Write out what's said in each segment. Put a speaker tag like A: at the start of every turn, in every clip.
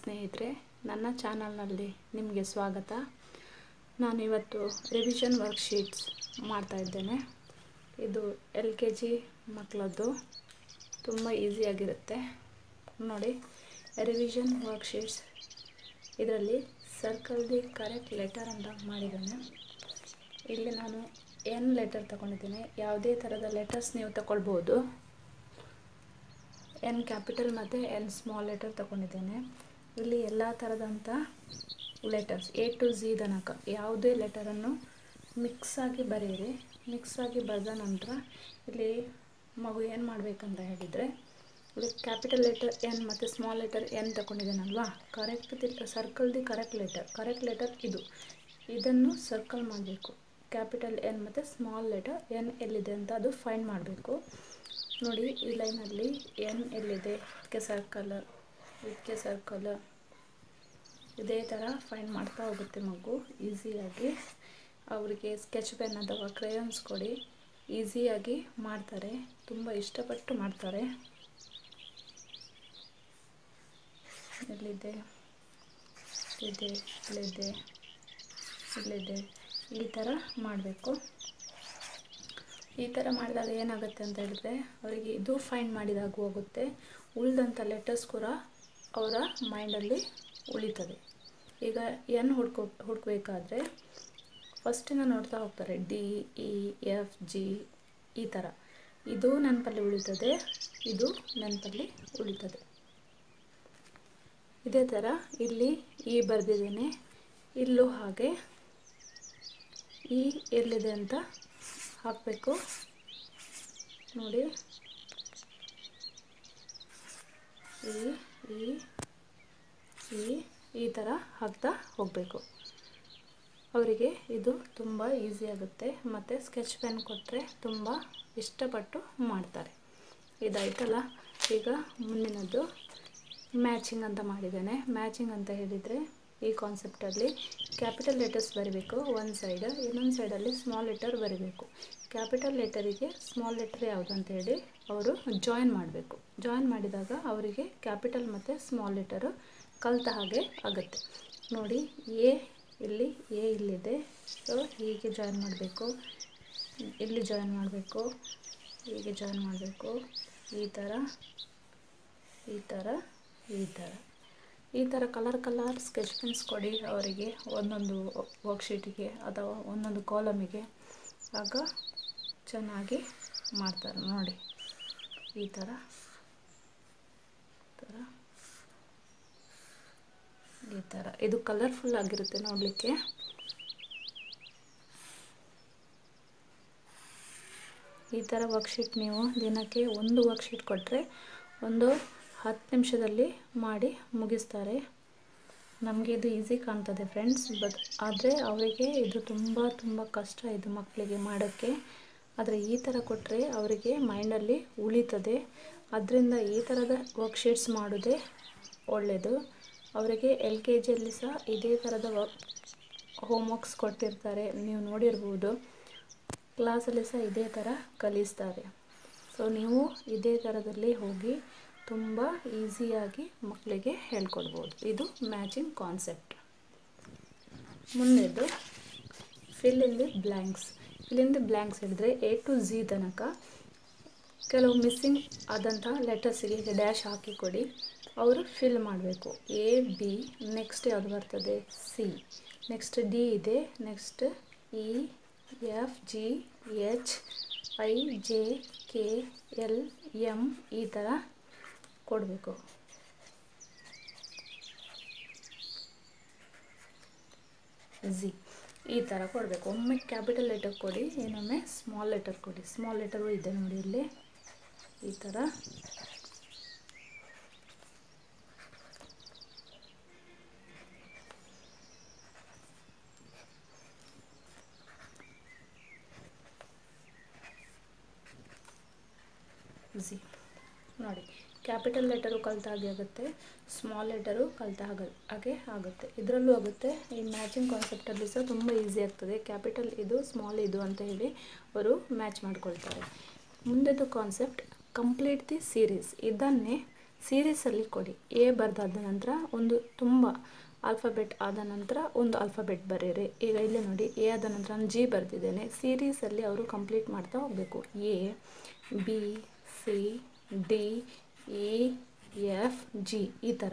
A: ಸ್ನೇಹಿತರೆ ನನ್ನ ಚಾನಲ್ನಲ್ಲಿ ನಿಮಗೆ ಸ್ವಾಗತ ನಾನು ಇವತ್ತು ರಿವಿಷನ್ ವರ್ಕ್ಶೀಟ್ಸ್ ಮಾಡ್ತಾ ಇದ್ದೇನೆ ಇದು ಎಲ್ ಕೆ ಜಿ ಮಕ್ಕಳದ್ದು ತುಂಬ ಈಸಿಯಾಗಿರುತ್ತೆ ನೋಡಿ ರಿವಿಷನ್ ವರ್ಕ್ಶೀಟ್ಸ್ ಇದರಲ್ಲಿ ಸರ್ಕಲ್ ದಿ ಕರೆಕ್ಟ್ ಲೆಟರ್ ಅಂತ ಮಾಡಿದ್ದೇನೆ ಇಲ್ಲಿ ನಾನು ಎನ್ ಲೆಟರ್ ತಗೊಂಡಿದ್ದೇನೆ ಯಾವುದೇ ಥರದ ಲೆಟರ್ಸ್ ನೀವು ತಗೊಳ್ಬೋದು ಎನ್ ಕ್ಯಾಪಿಟಲ್ ಮತ್ತು ಎನ್ ಸ್ಮಾಲ್ ಲೆಟರ್ ತಗೊಂಡಿದ್ದೇನೆ ಇಲ್ಲಿ ಎಲ್ಲ ಥರದಂಥ ಲೆಟರ್ಸ್ ಎ ಟು ಝಿ ತನಕ ಯಾವುದೇ ಲೆಟರನ್ನು ಮಿಕ್ಸಾಗಿ ಬರೆಯಿರಿ ಮಿಕ್ಸಾಗಿ ಬರೆದ ನಂತರ ಇಲ್ಲಿ ಮಗು ಏನು ಮಾಡಬೇಕಂತ ಹೇಳಿದರೆ ಇಲ್ಲಿ ಕ್ಯಾಪಿಟಲ್ ಲೆಟರ್ ಎನ್ ಮತ್ತು ಸ್ಮಾಲ್ ಲೆಟರ್ ಎನ್ ತಗೊಂಡಿದ್ದೇನಲ್ವಾ correct the circle the correct letter correct letter ಇದು ಇದನ್ನು ಸರ್ಕಲ್ ಮಾಡಬೇಕು ಕ್ಯಾಪಿಟಲ್ ಎನ್ ಮತ್ತು ಸ್ಮಾಲ್ ಲೆಟರ್ ಎನ್ ಎಲ್ಲಿದೆ ಅಂತ ಅದು ಫೈಂಡ್ ಮಾಡಬೇಕು ನೋಡಿ ಈ ಲೈನಲ್ಲಿ ಎನ್ ಎಲ್ಲಿದೆ ಇದಕ್ಕೆ ಸರ್ಕಲ್ ಇದಕ್ಕೆ ಸರ್ಕಲ್ ಇದೇ ಥರ ಫೈಂಡ್ ಮಾಡ್ತಾ ಹೋಗುತ್ತೆ ಮಗು ಈಸಿಯಾಗಿ ಅವರಿಗೆ ಸ್ಕೆಚ್ ಪೆನ್ ಅಥವಾ ಕ್ರೇಯನ್ಸ್ ಕೊಡಿ ಈಸಿಯಾಗಿ ಮಾಡ್ತಾರೆ ತುಂಬ ಇಷ್ಟಪಟ್ಟು ಮಾಡ್ತಾರೆ ಎಲ್ಲಿದೆ ಇದೆ ಇಲ್ಲಿದೆ ಇಲ್ಲಿದೆ ಈ ಥರ ಮಾಡಬೇಕು ಈ ಥರ ಮಾಡಿದಾಗ ಏನಾಗುತ್ತೆ ಅಂತ ಹೇಳಿದ್ರೆ ಅವರಿಗೆ ಇದು ಫೈಂಡ್ ಮಾಡಿದಾಗ ಹೋಗುತ್ತೆ ಉಳಿದಂಥ ಲೆಟರ್ಸ್ ಕೂಡ ಅವರ ಮೈಂಡಲ್ಲಿ ಉಳಿತದೆ ಈಗ ಎನ್ ಹುಡ್ಕೋ ಹುಡ್ಕಬೇಕಾದ್ರೆ ಫಸ್ಟಿನ ನೋಡ್ತಾ ಹೋಗ್ತಾರೆ ಡಿ ಇ ಎಫ್ ಜಿ ಈ ಥರ ಇದು ನೆನಪಲ್ಲಿ ಉಳಿತದೆ ಇದು ನೆನಪಲ್ಲಿ ಉಳಿತದೆ ಇದೇ ಥರ ಇಲ್ಲಿ ಈ ಬರೆದಿದ್ದೇನೆ ಇಲ್ಲೂ ಹಾಗೆ ಈ ಎಲ್ಲಿದೆ ಅಂತ ಹಾಕಬೇಕು ನೋಡಿ ಈ ಈ ಈ ಈ ಥರ ಹಾಕ್ತಾ ಹೋಗಬೇಕು ಅವರಿಗೆ ಇದು ತುಂಬ ಈಸಿ ಆಗುತ್ತೆ ಮತ್ತು ಸ್ಕೆಚ್ ಪೆನ್ ಕೊಟ್ಟರೆ ತುಂಬ ಇಷ್ಟಪಟ್ಟು ಮಾಡ್ತಾರೆ ಇದಾಯ್ತಲ್ಲ ಈಗ ಮುಂದಿನದ್ದು ಮ್ಯಾಚಿಂಗ್ ಅಂತ ಮಾಡಿದ್ದೇನೆ ಮ್ಯಾಚಿಂಗ್ ಅಂತ ಹೇಳಿದರೆ ಈ ಕಾನ್ಸೆಪ್ಟಲ್ಲಿ ಕ್ಯಾಪಿಟಲ್ ಲೆಟರ್ಸ್ ಬರೀಬೇಕು ಒಂದು ಸೈಡ್ ಇನ್ನೊಂದು ಸೈಡಲ್ಲಿ ಸ್ಮಾಲ್ ಲೆಟರ್ ಬರೀಬೇಕು ಕ್ಯಾಪಿಟಲ್ ಲೆಟರಿಗೆ ಸ್ಮಾಲ್ ಲೆಟರ್ ಯಾವುದು ಅಂತ ಹೇಳಿ ಅವರು ಜಾಯಿನ್ ಮಾಡಬೇಕು ಜಾಯಿನ್ ಮಾಡಿದಾಗ ಅವರಿಗೆ ಕ್ಯಾಪಿಟಲ್ ಮತ್ತು ಸ್ಮಾಲ್ ಲೆಟರು ಕಲಿತ ಹಾಗೆ ಆಗುತ್ತೆ ನೋಡಿ ಎ ಇಲ್ಲಿ ಎ ಇಲ್ಲಿದೆ ಸೊ ಹೀಗೆ ಜಾಯಿನ್ ಮಾಡಬೇಕು ಇಲ್ಲಿ ಜಾಯಿನ್ ಮಾಡಬೇಕು ಹೀಗೆ ಜಾಯಿನ್ ಮಾಡಬೇಕು ಈ ಥರ ಈ ಥರ ಈ ಥರ ಈ ಥರ ಕಲರ್ ಕಲರ್ ಸ್ಕೆಚ್ ಪೆನ್ಸ್ ಕೊಡಿ ಅವರಿಗೆ ಒಂದೊಂದು ವರ್ಕ್ಶೀಟಿಗೆ ಅಥವಾ ಒಂದೊಂದು ಕಾಲಮಿಗೆ ಆಗ ಚೆನ್ನಾಗಿ ಮಾಡ್ತಾರೆ ನೋಡಿ ಈ ಥರ ಥರ ಈ ಥರ ಇದು ಕಲರ್ಫುಲ್ ಆಗಿರುತ್ತೆ ನೋಡಲಿಕ್ಕೆ ಈ ಥರ ವರ್ಕ್ಶೀಟ್ ನೀವು ದಿನಕ್ಕೆ ಒಂದು ವರ್ಕ್ಶೀಟ್ ಕೊಟ್ಟರೆ ಒಂದು ಹತ್ತು ನಿಮಿಷದಲ್ಲಿ ಮಾಡಿ ಮುಗಿಸ್ತಾರೆ ನಮಗೆ ಇದು ಈಸಿ ಕಾಣ್ತದೆ ಫ್ರೆಂಡ್ಸ್ ಬಟ್ ಆದರೆ ಅವರಿಗೆ ಇದು ತುಂಬ ತುಂಬ ಕಷ್ಟ ಇದು ಮಕ್ಕಳಿಗೆ ಮಾಡೋಕ್ಕೆ ಆದರೆ ಈ ಥರ ಕೊಟ್ಟರೆ ಅವರಿಗೆ ಮೈಂಡಲ್ಲಿ ಉಳಿತದೆ ಅದರಿಂದ ಈ ಥರದ ವರ್ಕ್ಶೀಟ್ಸ್ ಮಾಡೋದೇ ಒಳ್ಳೆಯದು ಅವರಿಗೆ ಎಲ್ ಕೆ ಜಿಯಲ್ಲಿ ಸಹ ಇದೇ ಥರದ ವರ್ಕ್ ಹೋಮ್ವರ್ಕ್ಸ್ ಕೊಟ್ಟಿರ್ತಾರೆ ನೀವು ನೋಡಿರ್ಬೋದು ಕ್ಲಾಸಲ್ಲಿ ಸಹ ಇದೇ ಥರ ಕಲಿಸ್ತಾರೆ ಸೊ ನೀವು ಇದೇ ಥರದಲ್ಲಿ ಹೋಗಿ ತುಂಬ ಈಸಿಯಾಗಿ ಮಕ್ಕಳಿಗೆ ಹೇಳ್ಕೊಡ್ಬೋದು ಇದು ಮ್ಯಾಚಿಂಗ್ ಕಾನ್ಸೆಪ್ಟ್ ಮುಂದೆದು fill in the blanks fill in the blanks ಹೇಳಿದರೆ ಎ ಟು ಝಿ ತನಕ ಕೆಲವು ಮಿಸ್ಸಿಂಗ್ ಆದಂಥ ಲೆಟರ್ಸಿಗೆ ಡ್ಯಾಶ್ ಹಾಕಿ ಕೊಡಿ ಅವರು ಫಿಲ್ ಮಾಡಬೇಕು ಎ ಬಿ ನೆಕ್ಸ್ಟ್ ಯಾವುದು ಬರ್ತದೆ ಸಿ ನೆಕ್ಸ್ಟ್ ಡಿ ಇದೆ next E F G H I J K L M ಈ ಥರ ಕೊಡಬೇಕು ಝಿ ಈ ಥರ ಕೊಡಬೇಕು ಒಮ್ಮೆ ಕ್ಯಾಪಿಟಲ್ ಲೆಟರ್ ಕೊಡಿ ಇನ್ನೊಮ್ಮೆ ಸ್ಮಾಲ್ ಲೆಟರ್ ಕೊಡಿ ಸ್ಮಾಲ್ ಲೆಟರು ಇದೆ ನೋಡಿ ಇಲ್ಲಿ ಈ ಥರ ಝಿ ನೋಡಿ ಕ್ಯಾಪಿಟಲ್ ಲೆಟರು ಕಲಿತ ಹಾಗೆ ಆಗುತ್ತೆ ಸ್ಮಾಲ್ ಲೆಟರು ಕಲಿತ ಹಾಗೆ ಹಾಗೆ ಆಗುತ್ತೆ ಇದರಲ್ಲೂ ಆಗುತ್ತೆ ಈ ಮ್ಯಾಚಿಂಗ್ ಕಾನ್ಸೆಪ್ಟಲ್ಲಿ ಸಹ ತುಂಬ ಈಸಿ ಆಗ್ತದೆ ಕ್ಯಾಪಿಟಲ್ ಇದು ಸ್ಮಾಲ್ ಇದು ಅಂತ ಹೇಳಿ ಅವರು ಮ್ಯಾಚ್ ಮಾಡ್ಕೊಳ್ತಾರೆ ಮುಂದೆದು ಕಾನ್ಸೆಪ್ಟ್ ಕಂಪ್ಲೀಟ್ ದಿ ಸೀರೀಸ್ ಇದನ್ನೇ ಸೀರೀಸಲ್ಲಿ ಕೊಡಿ ಎ ಬರ್ದಾದ ನಂತರ ಒಂದು ತುಂಬ ಆಲ್ಫಾಬೆಟ್ ಆದ ನಂತರ ಒಂದು ಆಲ್ಫಾಬೆಟ್ ಬರೀರಿ ಈಗ ಇಲ್ಲಿ ನೋಡಿ ಎ ಆದ ನಂತರ ನಾನು ಜಿ ಬರೆದಿದ್ದೇನೆ ಸೀರೀಸಲ್ಲಿ ಅವರು ಕಂಪ್ಲೀಟ್ ಮಾಡ್ತಾ ಹೋಗಬೇಕು A B C D E F G ಈ ಥರ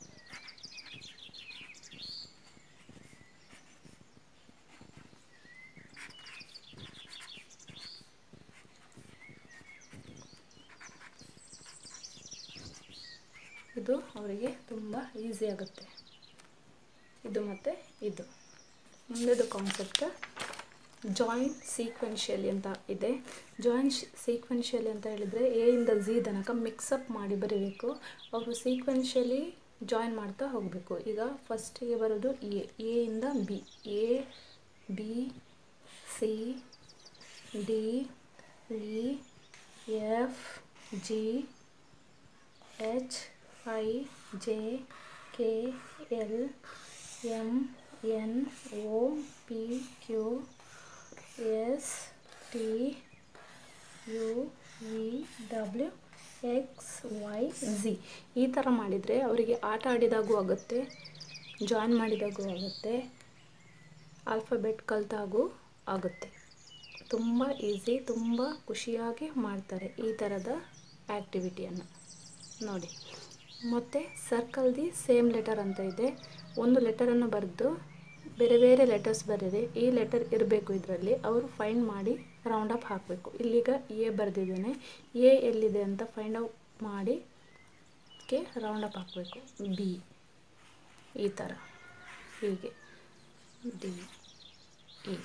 A: ಇದು ಅವರಿಗೆ ತುಂಬ ಈಸಿ ಆಗುತ್ತೆ ಇದು ಮತ್ತು ಇದು ಮುಂದೆದು ಕಾನ್ಸೆಪ್ಟ್ ಜಾಯಿಂಟ್ ಸೀಕ್ವೆನ್ಷಿಯಲಿ ಅಂತ ಇದೆ ಜಾಯಿಂಟ್ ಸೀಕ್ವೆನ್ಷಿಯಲಿ ಅಂತ ಹೇಳಿದರೆ ಎ ಇಂದ ಝಿ ತನಕ ಮಿಕ್ಸಪ್ ಮಾಡಿ ಬರೀಬೇಕು ಅವರು ಸೀಕ್ವೆನ್ಷಿಯಲಿ ಜಾಯಿನ್ ಮಾಡ್ತಾ ಹೋಗಬೇಕು ಈಗ ಫಸ್ಟಿಗೆ ಬರೋದು ಎ ಎ ಇಂದ B A B C D E F G H I J K L M N O P Q S T U V W X Y Z ಈ ಥರ ಮಾಡಿದರೆ ಅವರಿಗೆ ಆಟ ಆಡಿದಾಗೂ ಆಗುತ್ತೆ ಜಾಯಿನ್ ಮಾಡಿದಾಗೂ ಆಗುತ್ತೆ ಆಲ್ಫಾಬೆಟ್ ಕಲಿತಾಗೂ ಆಗುತ್ತೆ ತುಂಬ ಈಸಿ ತುಂಬ ಖುಷಿಯಾಗಿ ಮಾಡ್ತಾರೆ ಈ ಥರದ ಆ್ಯಕ್ಟಿವಿಟಿಯನ್ನು ನೋಡಿ ಮತ್ತು ಸರ್ಕಲ್ದಿ ಸೇಮ್ ಲೆಟರ್ ಅಂತ ಇದೆ ಒಂದು ಲೆಟರನ್ನು ಬರೆದು ಬೇರೆ ಬೇರೆ ಲೆಟರ್ಸ್ ಬರೆದಿದೆ ಈ ಲೆಟರ್ ಇರಬೇಕು ಇದರಲ್ಲಿ ಅವರು ಫೈಂಡ್ ಮಾಡಿ ರೌಂಡ್ ಅಪ್ ಹಾಕಬೇಕು ಇಲ್ಲೀಗ ಎ ಬರೆದಿದ್ದೇನೆ ಎ ಎಲ್ಲಿದೆ ಅಂತ ಫೈಂಡ್ ಔಟ್ ಮಾಡಿ ಕೆ ರೌಂಡ್ ಅಪ್ ಹಾಕಬೇಕು ಬಿ ಈ ಥರ ಹೀಗೆ ಡಿ ಇ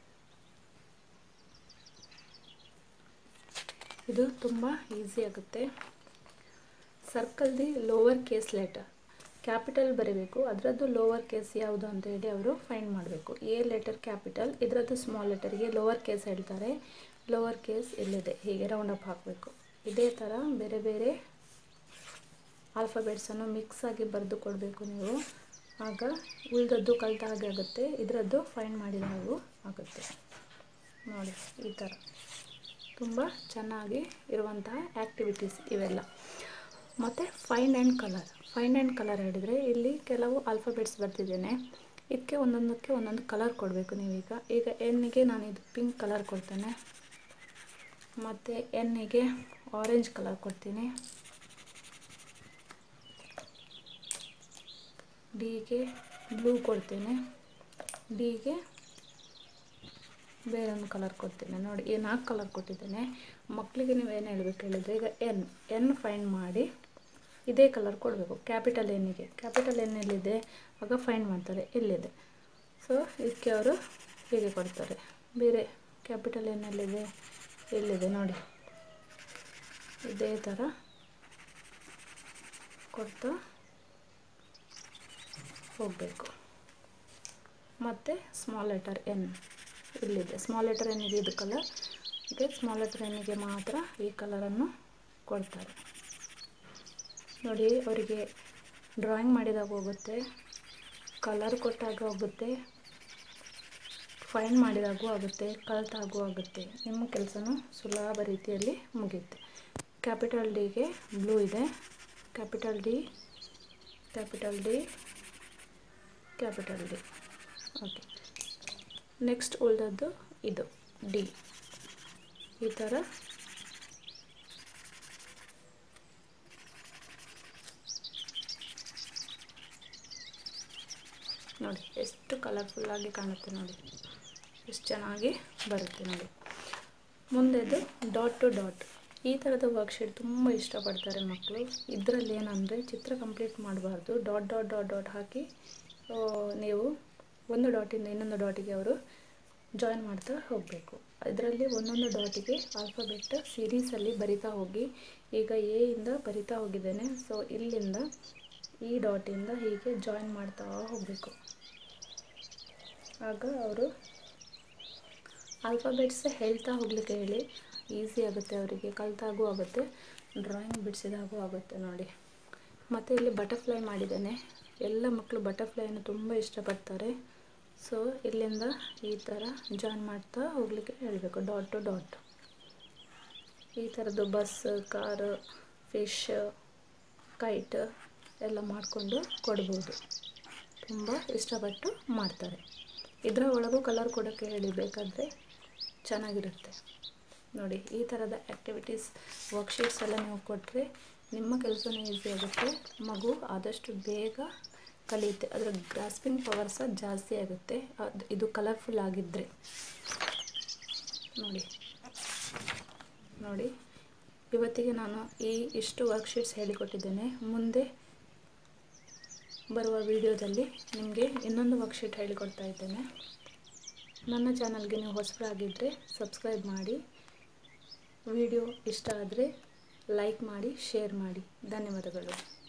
A: ಇದು ತುಂಬ ಈಸಿ ಆಗುತ್ತೆ circle the lower case letter capital ಬರೀಬೇಕು ಅದರದ್ದು ಲೋವರ್ ಕೇಸ್ ಯಾವುದು ಅಂತ ಹೇಳಿ ಅವರು ಫೈಂಡ್ ಮಾಡಬೇಕು ಎ ಲೆಟರ್ ಕ್ಯಾಪಿಟಲ್ ಇದರದ್ದು ಸ್ಮಾಲ್ ಲೆಟರ್ಗೆ ಲೋವರ್ ಕೇಸ್ ಹೇಳ್ತಾರೆ ಲೋವರ್ ಕೇಸ್ ಎಲ್ಲಿದೆ ಹೀಗೆ ರೌಂಡ್ ಅಪ್ ಹಾಕಬೇಕು ಇದೇ ಥರ ಬೇರೆ ಬೇರೆ ಆಲ್ಫಾಬೆಟ್ಸನ್ನು ಮಿಕ್ಸ್ ಆಗಿ ಬರೆದು ಕೊಡಬೇಕು ನೀವು ಆಗ ಉಳಿದದ್ದು ಕಲಿತ ಹಾಗೆ ಆಗುತ್ತೆ ಇದರದ್ದು ಫೈಂಡ್ ಮಾಡಿದ ಹಾಗೂ ಆಗುತ್ತೆ ನೋಡಿ ಈ ಥರ ತುಂಬ ಚೆನ್ನಾಗಿ ಇರುವಂತಹ ಆ್ಯಕ್ಟಿವಿಟೀಸ್ ಇವೆಲ್ಲ ಮತ್ತು find and colour find and colour ಹೇಳಿದರೆ ಇಲ್ಲಿ ಕೆಲವು ಆಲ್ಫಾಬೆಟ್ಸ್ ಬರ್ತಿದ್ದೇನೆ ಇದಕ್ಕೆ ಒಂದೊಂದಕ್ಕೆ ಒಂದೊಂದು ಕಲರ್ ಕೊಡಬೇಕು ನೀವೀಗ ಈಗ ಎನ್ನಿಗೆ ನಾನು ಇದು ಪಿಂಕ್ ಕಲರ್ ಕೊಡ್ತೇನೆ ಮತ್ತು ಎನ್ನಿಗೆ ಆರೆಂಜ್ ಕಲರ್ ಕೊಡ್ತೀನಿ ಡಿಗೆ ಬ್ಲೂ ಕೊಡ್ತೇನೆ ಡಿಗೆ ಬೇರೆ ಒಂದು ಕಲರ್ ಕೊಡ್ತೇನೆ ನೋಡಿ ಈ ನಾಲ್ಕು ಕಲರ್ ಕೊಟ್ಟಿದ್ದೇನೆ ಮಕ್ಕಳಿಗೆ ನೀವು ಏನು ಹೇಳಬೇಕು ಹೇಳಿದರೆ ಈಗ ಎನ್ ಎನ್ ಫೈಂಡ್ ಮಾಡಿ ಇದೇ ಕಲರ್ ಕೊಡಬೇಕು ಕ್ಯಾಪಿಟಲ್ ಎನ್ನಿಗೆ ಕ್ಯಾಪಿಟಲ್ ಎನ್ ಎಲ್ಲಿದೆ ಆಗ ಫೈಂಡ್ ಮಾಡ್ತಾರೆ ಎಲ್ಲಿದೆ ಸೊ ಇದಕ್ಕೆ ಅವರು ಹೀಗೆ ಕೊಡ್ತಾರೆ ಬೇರೆ ಕ್ಯಾಪಿಟಲ್ ಎನ್ ಎಲ್ಲಿದೆ ಎಲ್ಲಿದೆ ನೋಡಿ ಇದೇ ಥರ ಕೊಡ್ತಾ ಹೋಗಬೇಕು ಮತ್ತು ಸ್ಮಾಲ್ ಲೆಟರ್ ಎನ್ ಇಲ್ಲಿದೆ ಸ್ಮಾಲ್ ಲೆಟರ್ ಎನ್ನಿಗೆ ಇದು ಕಲರ್ ಇದೆ ಸ್ಮಾಲ್ ಲೆಟರ್ ಎನ್ನಿಗೆ ಮಾತ್ರ ಈ ಕಲರನ್ನು ಕೊಡ್ತಾರೆ ನೋಡಿ ಅವರಿಗೆ ಡ್ರಾಯಿಂಗ್ ಮಾಡಿದಾಗ ಹೋಗುತ್ತೆ ಕಲರ್ ಕೊಟ್ಟಾಗ ಹೋಗುತ್ತೆ ಫೈಂಡ್ ಮಾಡಿದಾಗೂ ಆಗುತ್ತೆ ಕಲ್ತಾಗೂ ಆಗುತ್ತೆ ನಿಮ್ಮ ಕೆಲಸನೂ ಸುಲಭ ರೀತಿಯಲ್ಲಿ ಮುಗಿಯುತ್ತೆ ಕ್ಯಾಪಿಟಲ್ ಡಿಗೆ ಬ್ಲೂ ಇದೆ capital D capital D capital D okay next ಉಳಿದದ್ದು ಇದು ಡಿ ಈ ಥರ ನೋಡಿ ಎಷ್ಟು ಕಲರ್ಫುಲ್ಲಾಗಿ ಕಾಣುತ್ತೆ ನೋಡಿ ಎಷ್ಟು ಚೆನ್ನಾಗಿ ಬರುತ್ತೆ ನೋಡಿ ಮುಂದೆದು ಡಾಟ್ ಟು ಡಾಟ್ ಈ ಥರದ ವರ್ಕ್ಶೀಟ್ ತುಂಬ ಇಷ್ಟಪಡ್ತಾರೆ ಮಕ್ಕಳು ಇದರಲ್ಲಿ ಏನಂದರೆ ಚಿತ್ರ ಕಂಪ್ಲೀಟ್ ಮಾಡಬಾರ್ದು ಡಾಟ್ ಡಾಟ್ ಡಾಟ್ ಡಾಟ್ ಹಾಕಿ ಆ, ನೀವು ಒಂದು ಡಾಟಿಂದ ಇನ್ನೊಂದು ಡಾಟಿಗೆ ಅವರು ಜಾಯಿನ್ ಮಾಡ್ತಾ ಹೋಗಬೇಕು ಇದರಲ್ಲಿ ಒಂದೊಂದು ಡಾಟಿಗೆ ಆಲ್ಫಾಬೆಟ್ ಸೀರೀಸಲ್ಲಿ ಬರಿತಾ ಹೋಗಿ ಈಗ ಎ ಇಂದ ಬರಿತಾ ಹೋಗಿದ್ದೇನೆ ಸೊ ಇಲ್ಲಿಂದ ಈ ಡಾಟಿಂದ ಹೀಗೆ ಜಾಯಿನ್ ಮಾಡ್ತಾ ಹೋಗಬೇಕು ಆಗ ಅವರು ಆಲ್ಫಾಬೆಟ್ಸ್ ಹೇಳ್ತಾ ಹೋಗ್ಲಿಕ್ಕೆ ಹೇಳಿ ಈಸಿ ಆಗುತ್ತೆ ಅವರಿಗೆ ಕಲ್ತಾಗೂ ಆಗುತ್ತೆ ಡ್ರಾಯಿಂಗ್ ಬಿಡಿಸಿದಾಗೂ ಆಗುತ್ತೆ ನೋಡಿ ಮತ್ತು ಇಲ್ಲಿ ಬಟರ್ಫ್ಲೈ ಮಾಡಿದ್ದೇನೆ ಎಲ್ಲ ಮಕ್ಕಳು ಬಟರ್ಫ್ಲೈನ ತುಂಬ ಇಷ್ಟಪಡ್ತಾರೆ ಸೊ ಇಲ್ಲಿಂದ ಈ ಥರ ಜಾಯಿನ್ ಮಾಡ್ತಾ ಹೋಗ್ಲಿಕ್ಕೆ ಹೇಳಬೇಕು ಡಾಟ್ ಟು ಡಾಟ್ ಈ ಥರದ್ದು ಬಸ್ ಕಾರ್ ಫಿಶ್ ಕೈಟ್ ಎಲ್ಲ ಮಾಡಿಕೊಂಡು ಕೊಡ್ಬೋದು ತುಂಬ ಇಷ್ಟಪಟ್ಟು ಮಾಡ್ತಾರೆ ಇದರ ಒಳಗೂ ಕಲರ್ ಕೊಡೋಕ್ಕೆ ಹೇಳಿ ಬೇಕಾದರೆ ಚೆನ್ನಾಗಿರುತ್ತೆ ನೋಡಿ ಈ ಥರದ ಆ್ಯಕ್ಟಿವಿಟೀಸ್ ವರ್ಕ್ಶೀಟ್ಸ್ ಎಲ್ಲ ನೀವು ಕೊಟ್ಟರೆ ನಿಮ್ಮ ಕೆಲಸನೂ ಈಸಿ ಆಗುತ್ತೆ ಮಗು ಆದಷ್ಟು ಬೇಗ ಕಲಿಯುತ್ತೆ ಅದರ ಗ್ರಾಸ್ಪಿಂಗ್ ಪವರ್ ಸಹ ಜಾಸ್ತಿ ಆಗುತ್ತೆ ಅದು ಇದು ಕಲರ್ಫುಲ್ ಆಗಿದ್ದರೆ ನೋಡಿ ನೋಡಿ ಇವತ್ತಿಗೆ ನಾನು ಈ ಇಷ್ಟು ವರ್ಕ್ಶೀಟ್ಸ್ ಹೇಳಿಕೊಟ್ಟಿದ್ದೇನೆ ಮುಂದೆ ಬರುವ ವಿಡಿಯೋದಲ್ಲಿ ನಿಮಗೆ ಇನ್ನೊಂದು ವರ್ಕ್ಶೀಟ್ ಹೇಳಿಕೊಡ್ತಾ ಇದ್ದೇನೆ ನನ್ನ ಚಾನಲ್ಗೆ ನೀವು ಹೊಸಬರಾಗಿದ್ದರೆ ಸಬ್ಸ್ಕ್ರೈಬ್ ಮಾಡಿ ವಿಡಿಯೋ ಇಷ್ಟ ಆದರೆ ಲೈಕ್ ಮಾಡಿ ಶೇರ್ ಮಾಡಿ ಧನ್ಯವಾದಗಳು